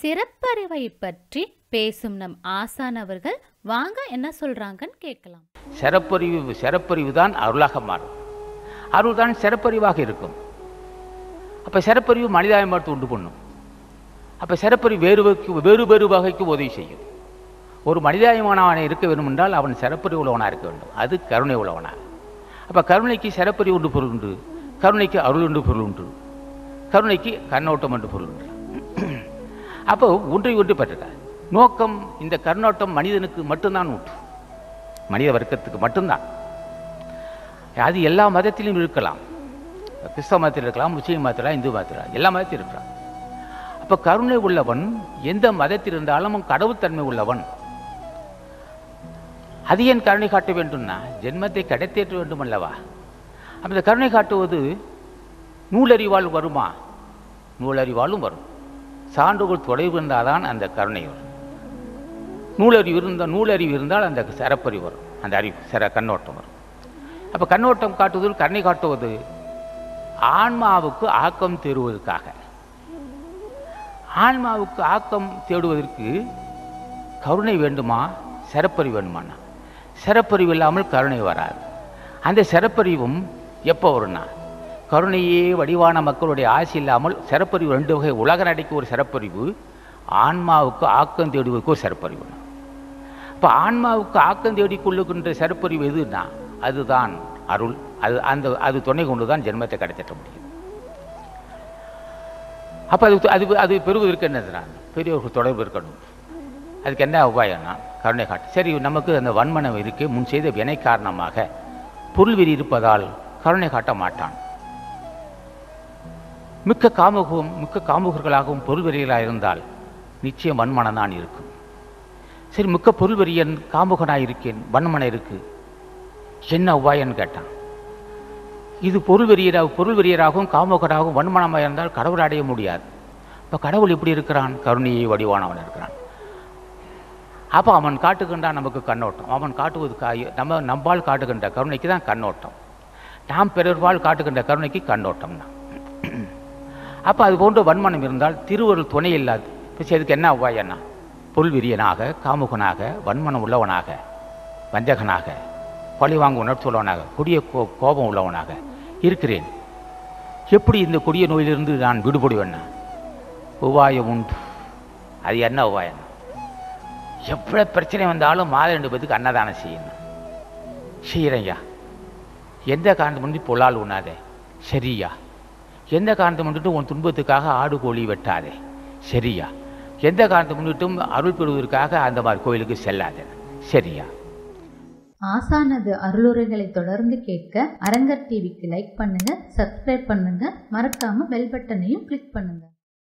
சிறப்பறிவை பற்றி பேசும் நம் ஆசான் அவர்கள் வாங்க என்ன சொல்றாங்கன்னு கேட்கலாம் சிறப்பறிவு சிறப்பறிவு தான் அருளாக மாறும் அருள் தான் சிறப்பறிவாக இருக்கும் அப்போ சிறப்பறிவு மனிதாயமாட்டு உண்டு பண்ணும் அப்போ சிறப்பறிவு வேறு வகைக்கு வேறு வேறு வகைக்கு உதவி செய்யும் ஒரு மனிதாயமானவனை இருக்க வேண்டும் என்றால் அவன் சிறப்பறிவு உள்ளவனாக இருக்க வேண்டும் அது கருணை உள்ளவனா அப்போ கருணைக்கு சிறப்பறிவு உண்டு பொருள் உண்டு கருணைக்கு அருள் உண்டு பொருள் உண்டு கருணைக்கு கண்ணோட்டம் என்று பொருள் உண்டு அப்போ ஒன்றை ஒன்று பெற்றிருக்கார் நோக்கம் இந்த கண்ணோட்டம் மனிதனுக்கு மட்டும்தான் உண்டு மனித வர்க்கத்துக்கு மட்டும்தான் அது எல்லா மதத்திலும் இருக்கலாம் கிறிஸ்தவ மதத்தில் இருக்கலாம் முஸ்லீம் மதத்தில் இந்து மதத்தில் எல்லா மதத்திலும் இருக்கலாம் அப்போ கருணை உள்ளவன் எந்த மதத்தில் இருந்தாலும் அவன் கடவுள்தன்மை உள்ளவன் அது ஏன் கருணை காட்ட வேண்டும்னா ஜென்மத்தை கிடைத்தேற்ற வேண்டும் அல்லவா அப்போ இந்த கருணை காட்டுவது நூலறிவால் வருமா நூலறிவாலும் வரும் சான்றுகள் தொலைவு இருந்தால்தான் அந்த கருணை வரும் நூலறிவு இருந்தால் நூலறிவு இருந்தால் அந்த சிறப்பறிவு வரும் அந்த அறிவு சிற கண்ணோட்டம் வரும் அப்போ கண்ணோட்டம் காட்டுவதில் கருணை காட்டுவது ஆன்மாவுக்கு ஆக்கம் தேடுவதற்காக ஆன்மாவுக்கு ஆக்கம் தேடுவதற்கு கருணை வேண்டுமா சிறப்பறிவு வேண்டுமானா சிறப்பறிவு இல்லாமல் கருணை வராது அந்த சிறப்பறிவும் எப்போ வரும்னா கருணையே வடிவான மக்களுடைய ஆசை இல்லாமல் சிறப்பறிவு ரெண்டு வகை உலக நடைக்கு ஒரு சிறப்பறிவு ஆன்மாவுக்கு ஆக்கம் தேடுவதற்கு ஒரு சிறப்பறிவு இப்போ ஆன்மாவுக்கு ஆக்கம் தேடிக் கொள்ளுகின்ற சிறப்பறிவு எதுனா அதுதான் அருள் அது அந்த அது துணை கொண்டு தான் ஜென்மத்தை கிடைத்திட்ட முடியும் அப்போ அது அது அது பெறுவதற்கு என்னதுனா பெரியவர்கள் தொடர்பு இருக்கணும் அதுக்கு என்ன உபாயம்னா கருணை காட்டு சரி நமக்கு அந்த வன்மனம் இருக்கு முன் செய்த வினை காரணமாக பொருள்வெறி இருப்பதால் கருணை காட்ட மாட்டான் மிக்க காமுகம் மிக்க காமுகர்களாகவும் பொருள்வெறிகளாக இருந்தால் நிச்சயம் வன்மனம் தான் இருக்கும் சரி மிக்க பொருள்வெறியன் காமுகனாக இருக்கேன் வன்மனம் இருக்கு என்ன உபாயன்னு கேட்டான் இது பொருள் வெறியராக பொருள் வெறியராகவும் காமுகராகவும் வன்மனமாக இருந்தால் கடவுள் அடைய முடியாது இப்போ கடவுள் எப்படி இருக்கிறான் கருணையை வடிவானவன் இருக்கிறான் அப்போ அவன் காட்டுகின்றான் நமக்கு கண்ணோட்டம் அவன் காட்டுவது காய் நம்ம நம்பால் காட்டுகின்ற கருணைக்கு தான் கண்ணோட்டம் நாம் பிறர்வால் காட்டுகின்ற கருணைக்கு கண்ணோட்டம் தான் அப்போ அது போன்ற வன்மனம் இருந்தால் திருவருள் துணை இல்லாது இப்போ அதுக்கு என்ன உபாயன்னா பொருள்விரியனாக காமுகனாக வன்மனம் உள்ளவனாக வஞ்சகனாக பழிவாங்க உணர்ச்சி உள்ளவனாக கொடிய கோ கோபம் உள்ளவனாக இருக்கிறேன் எப்படி இந்த கொடிய நோயிலிருந்து நான் விடுபடுவேன்னா உபாயம் உண்டு அது என்ன உபாயம் எவ்வளோ பிரச்சனை வந்தாலும் மாத ரெண்டு பேத்துக்கு அன்னதானம் செய்யணும் செய்கிறேன்யா எந்த காரணத்தை முன்னாடி பொல்லால் உண்ணாதே சரியா எந்த காரணத்தை முன்னிட்டு உன் துன்பத்துக்காக ஆடு கோழி வெட்டாதே சரியா எந்த காரணத்தை முன்னிட்டும் அருள் பெறுவதற்காக அந்த மாதிரி கோயிலுக்கு செல்லாதே சரியா ஆசானது அருளுரைகளை தொடர்ந்து கேட்க அரங்கர் டிவிக்கு லைக் பண்ணுங்க சப்ஸ்கிரைப் பண்ணுங்க மறக்காம பெல் பட்டனையும் கிளிக் பண்ணுங்க